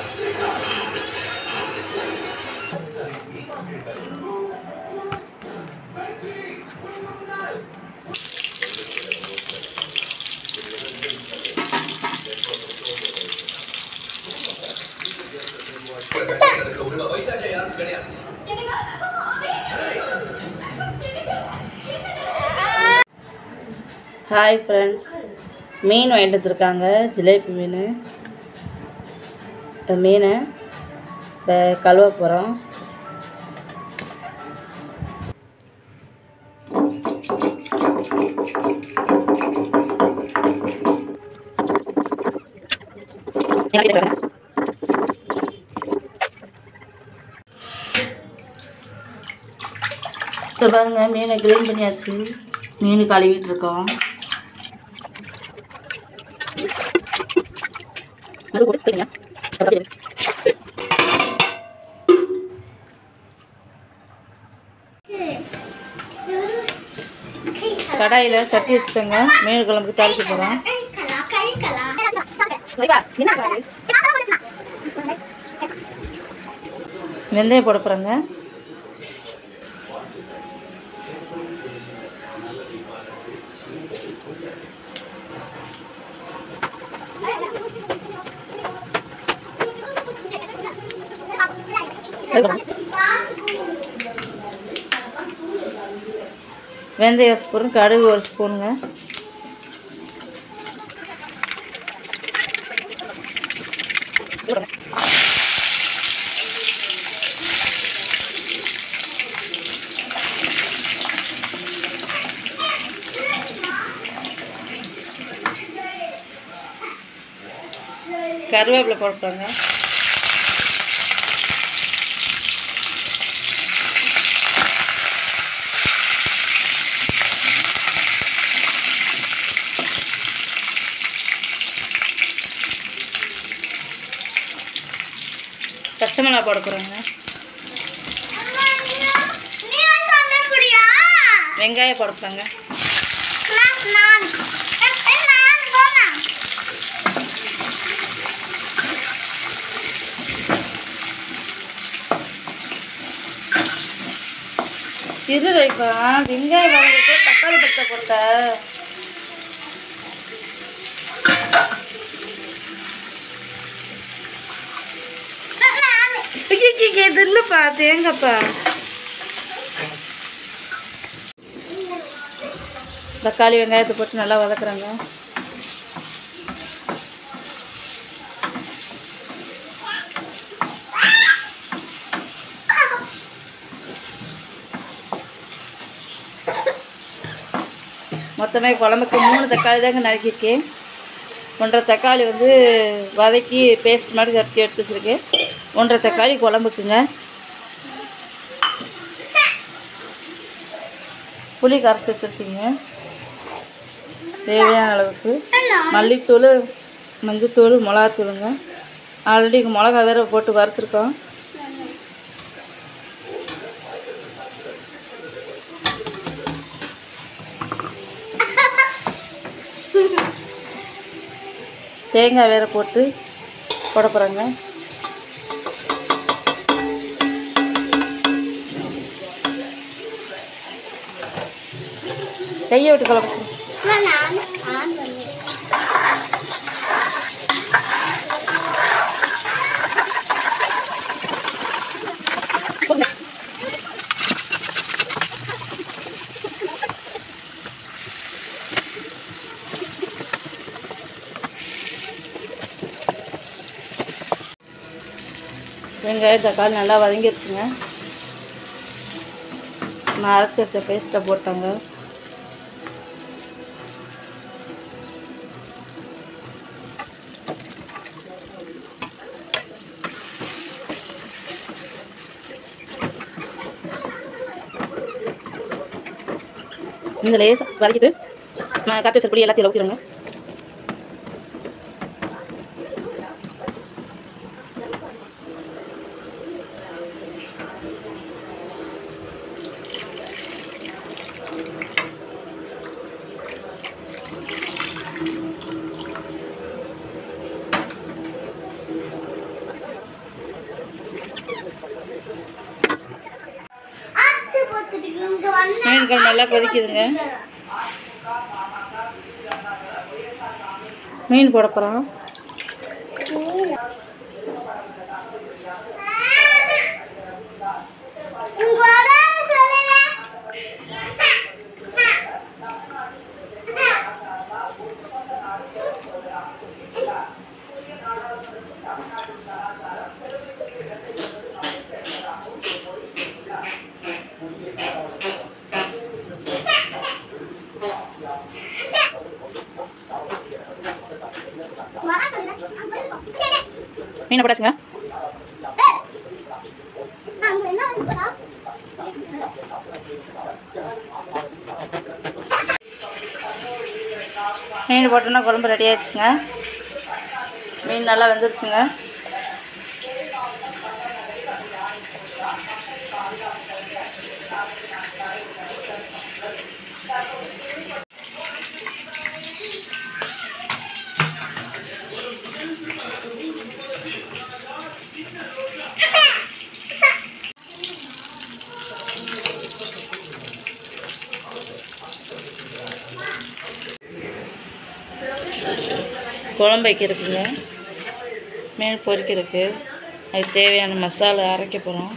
hi friends மீன் வாங்கிட்டு வந்துருக்காங்க ஜிலேபி மீன் இந்த மீனை இப்போ கழுவ போகிறோம் இப்போ பாருங்க மீனை க்ளீன் பண்ணியாச்சு மீன் கழுவிட்டு இருக்கோம் கடாயில் சட்டி வச்சுட்டோங்க மீன் குழம்புக்கு தாளிக்க போகிறோம் வெந்தயம் போட போகிறோங்க வெந்தயம் ஒரு ஸ்பூன் கடுகு ஒரு ஸ்பூனுங்க கருவேப்பிலை போட்டுருங்க பச்சை மிளகா போட போகிறோங்க வெங்காயம் போட போகிறாங்க இரு வைப்பா வெங்காயம் வதங்கிட்டு தக்காளி பச்சை போட்ட இது இல்லைப்பா தேங்கப்பா தக்காளி வெங்காயத்தை போட்டு நல்லா வதக்குறாங்க மொத்தமே குழம்புக்கு மூணு தக்காளி தாங்க நறுக்கியிருக்கேன் ஒன்றரை தக்காளி வந்து வதக்கி பேஸ்ட் மாதிரி தட்டி எடுத்து வச்சுருக்கேன் ஒன்றரை தக்காளி குழம்புக்குங்க புளி கரைச்சி வச்சுருக்கீங்க தேவையான அளவுக்கு மல்லித்தூள் மஞ்சத்தூள் மிளகாத்தூளுங்க ஆல்ரெடி மிளகா வேற போட்டு வறுத்துருக்கோம் தேங்காய் வேற போட்டு போட போகிறேங்க கையை விட்டு கலப்பு வெங்காயம் தக்காளி நல்லா வதங்கிருச்சுங்க நான் அரைச்சி வச்ச பேஸ்ட்டை போட்டாங்க இந்த லேசாக வதக்கிட்டு நான் காய்ச்சி வச்ச பொடி எல்லாத்தையும் ஊற்றிடுங்க குழம்பு நல்லா கொதிக்குதுங்க மீன் போட போகிறோம் மீனை போட்டாச்சுங்க மீன் போட்டோன்னா குழம்பு ரெடி ஆயிடுச்சுங்க மீன் நல்லா வெந்துருச்சுங்க குழம்பு வைக்கிறதுக்குங்க மீன் பொரிக்கிறதுக்கு அதுக்கு தேவையான மசாலா அரைக்க போகிறோம்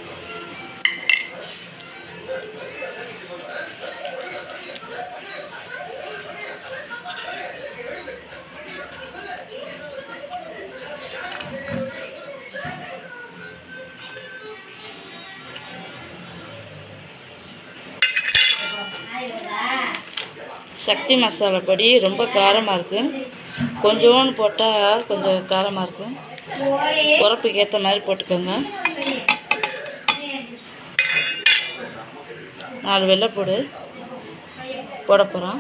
சக்தி மசாலா பொடி ரொம்ப காரமாக இருக்குது கொஞ்சோண்டு போட்டால் கொஞ்சம் காரமாக இருக்கும் உரப்புக்கு ஏற்ற மாதிரி போட்டுக்கோங்க நாலு வெள்ளைப்பூடு போட போகிறோம்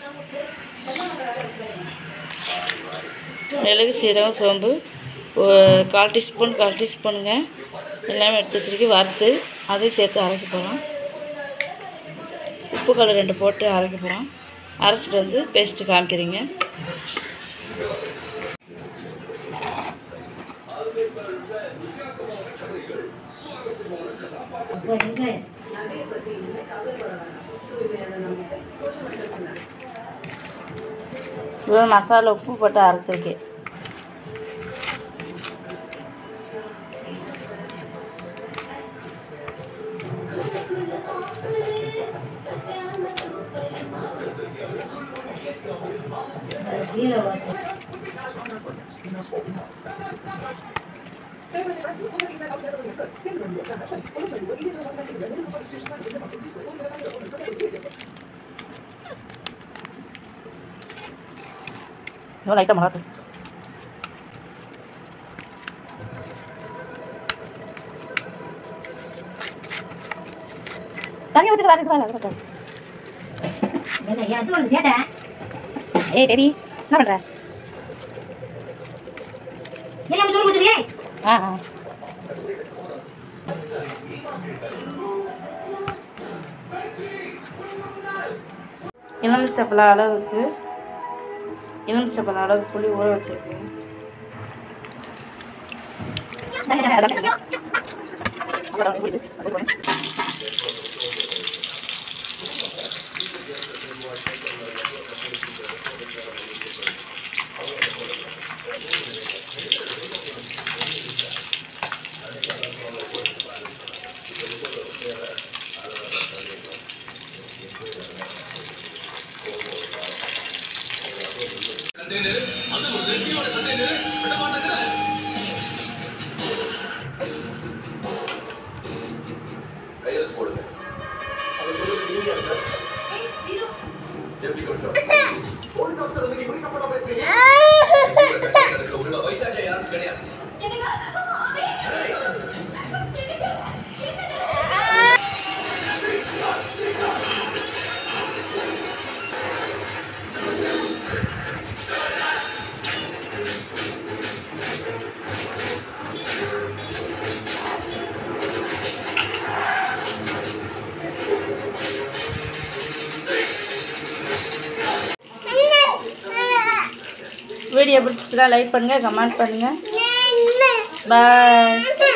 மிளகு சீரகம் சோம்பு ஒ- கால் டீஸ்பூன் கால் டீஸ்பூனுங்க எல்லாமே எடுத்து வச்சுருக்கு வறுத்து அதையும் சேர்த்து அரைக்க போகிறோம் உப்பு கல் ரெண்டு போட்டு அரைக்க போகிறோம் அரைச்சிட்டு வந்து பேஸ்ட்டு காமிக்கிறீங்க இது மசாலா உப்பு போட்டு அரைச்சிருக்கேன் இன்னும் லைட்டாக மிளகாத்தூள் தண்ணி ஊற்றிட்டு வரது வாங்க ஏய் பேபி என்ன பண்ணுற ஆ ஆ எலுமிச்சப்பழம் அளவுக்கு எலுமிச்சப்பழம் அளவுக்கு புளி ஊற வச்சுருக்கேன் கையெழுத்து போடுங்க அதை சொல்லுங்க நீங்க சார் எப்படி கொஞ்சம் போலீஸ் ஆஃபீஸர் வந்து இப்படி சப்போர்ட்டா பேசுறீங்க எனக்கு உள்ள வயசாச்சா யாரும் கிடையாது வீடியோ பிடிச்சிச்சுன்னா லைக் பண்ணுங்கள் கமெண்ட் பண்ணுங்கள் பாய்